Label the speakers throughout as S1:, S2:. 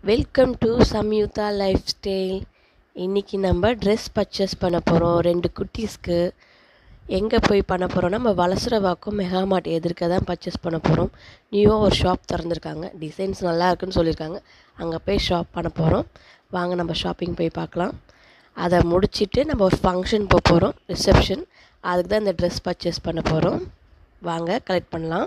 S1: Welcome to Samyuktha lifestyle இன்றைக்கி நம்ம dress purchase பண்ண போகிறோம் ரெண்டு குட்டீஸ்க்கு எங்கே போய் பண்ண போகிறோம்னா நம்ம வலசரவாக்கம் மெகாமார்ட் எதிர்க்க தான் பர்ச்சேஸ் பண்ண போகிறோம் நியூவாக ஒரு ஷாப் திறந்துருக்காங்க டிசைன்ஸ் நல்லா இருக்குன்னு சொல்லியிருக்காங்க அங்கே போய் ஷாப் பண்ண போகிறோம் வாங்க நம்ம ஷாப்பிங் போய் பார்க்கலாம் அதை முடிச்சிட்டு நம்ம ஒரு ஃபங்க்ஷன் போக போகிறோம் ரிசப்ஷன் அதுக்கு தான் இந்த ட்ரெஸ் பர்ச்சேஸ் பண்ண போகிறோம் வாங்க கலெக்ட் பண்ணலாம்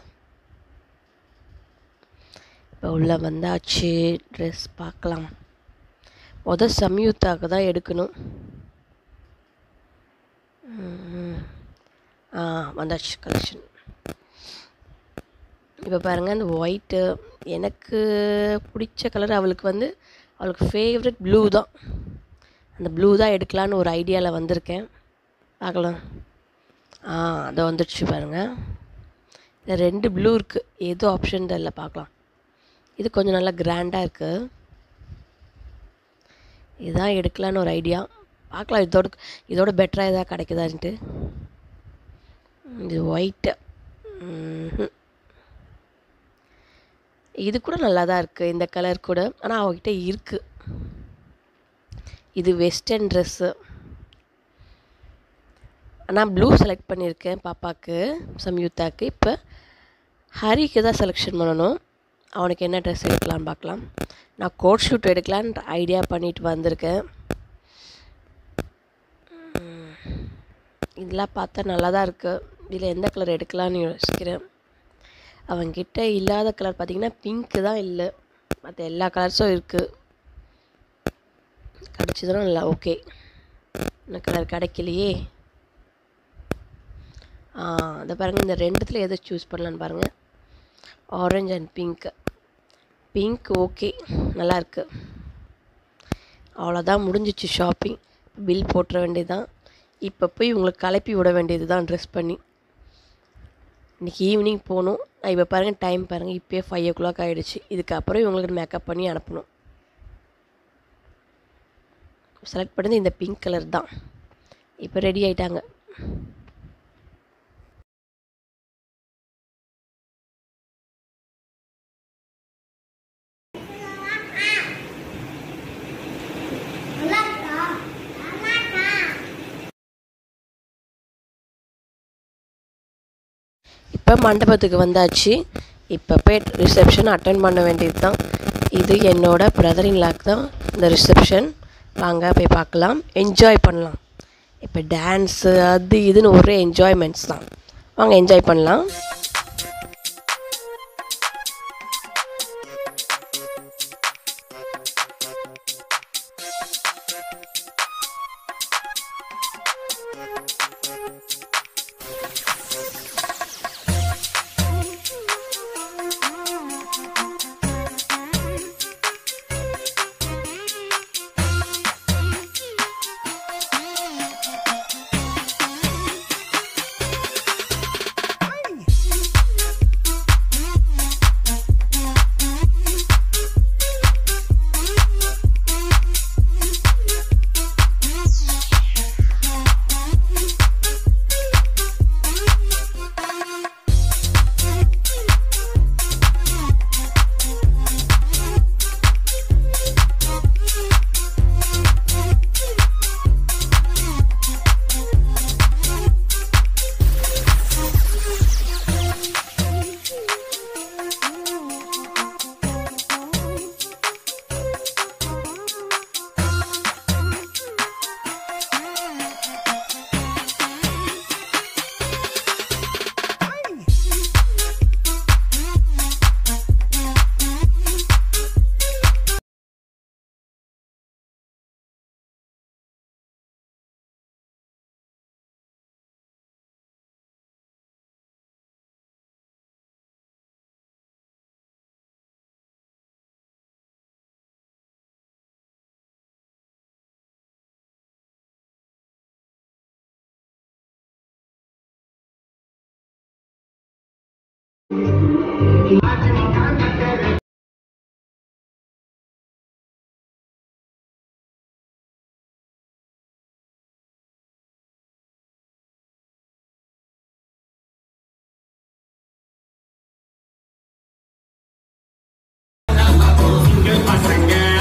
S1: இப்போ உள்ளே வந்தாச்சு ட்ரெஸ் பார்க்கலாம் மொதல் சம்யுக்தாவுக்கு தான் எடுக்கணும் ம். ஆ வந்தாச்சு கலெக்ஷன் இப்போ பாருங்கள் இந்த ஒயிட்டு எனக்கு பிடிச்ச கலர் அவளுக்கு வந்து அவளுக்கு ஃபேவரட் ப்ளூ தான் அந்த ப்ளூ தான் எடுக்கலான்னு ஒரு ஐடியாவில் வந்திருக்கேன் பார்க்கலாம் ஆ அதை வந்துடுச்சு பாருங்கள் இந்த ரெண்டு ப்ளூ இருக்குது ஏதோ ஆப்ஷன் இல்லை பார்க்கலாம் இது கொஞ்சம் நல்லா கிராண்டாக இருக்குது இதுதான் எடுக்கலான்னு ஒரு ஐடியா பார்க்கலாம் இதோட இதோட பெட்டராக எதாவது கிடைக்குதான்ட்டு இது ஒயிட்டு இது கூட நல்லா தான் இருக்குது இந்த கலர் கூட ஆனால் அவகிட்ட இருக்குது இது வெஸ்டர்ன் ட்ரெஸ்ஸு நான் ப்ளூ செலக்ட் பண்ணியிருக்கேன் பாப்பாவுக்கு சம்யுக்தாக்கு இப்போ ஹரிக்கு தான் செலெக்ஷன் பண்ணணும் அவனுக்கு என்ன ட்ரெஸ் எடுக்கலான்னு பார்க்கலாம் நான் கோட் ஷூட் எடுக்கலான்னு ஐடியா பண்ணிட்டு வந்திருக்கேன் உம், இதெல்லாம் பார்த்தா நல்லா தான் இருக்குது இதில் எந்த கலர் எடுக்கலான்னு யோசிக்கிறேன் அவன்கிட்ட இல்லாத கலர் பார்த்தீங்கன்னா பிங்க்கு தான் இல்லை மற்ற எல்லா கலர்ஸும் இருக்குது கிடச்சதுனா இல்லை ஓகே இந்த கலர் கிடைக்கலையே ஆ அதை பாருங்கள் இந்த ரெண்டுத்தில் எதை சூஸ் பண்ணலான்னு பாருங்கள் orange and pink pink okay நல்லாயிருக்கு அவ்வளோதான் முடிஞ்சிச்சு ஷாப்பிங் பில் போட்டுற வேண்டியதுதான் இப்போ போய் உங்களுக்கு கலப்பி விட வேண்டியது தான் ட்ரெஸ் பண்ணி இன்றைக்கி ஈவினிங் போகணும் இப்போ பாருங்கள் டைம் பாருங்கள் இப்போயே ஃபைவ் ஓ கிளாக் ஆகிடுச்சு இதுக்கப்புறம் இவங்களுக்கு மேக்கப் பண்ணி அனுப்பணும் செலக்ட் பண்ணது இந்த பிங்க் கலர் தான் இப்போ ரெடி ஆயிட்டாங்க இப்போ மண்டபத்துக்கு வந்தாச்சு இப்போ போய் ரிசப்ஷன் அட்டன் பண்ண வேண்டியது தான் இது என்னோட பிரதர் இன்லாக் தான் இந்த ரிசப்ஷன் வாங்க போய் பார்க்கலாம் என்ஜாய் பண்ணலாம் இப்போ டான்ஸு அது இதுன்னு ஒரே என்ஜாய்மெண்ட்ஸ் தான் வாங்க என்ஜாய் பண்ணலாம்
S2: பசங்க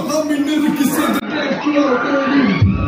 S2: I'm in lyric, said the damn club, baby.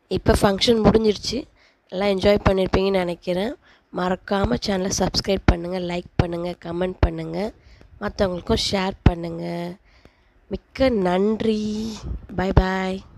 S1: இப்போ ஃபங்க்ஷன் முடிஞ்சிருச்சு எல்லாம் என்ஜாய் பண்ணியிருப்பீங்கன்னு நினைக்கிறேன் மறக்காமல் சேனலை சப்ஸ்கிரைப் பண்ணுங்கள் லைக் பண்ணுங்கள் கமெண்ட் பண்ணுங்கள் மற்றவங்களுக்கும் ஷேர் பண்ணுங்கள் மிக்க நன்றி பை பாய்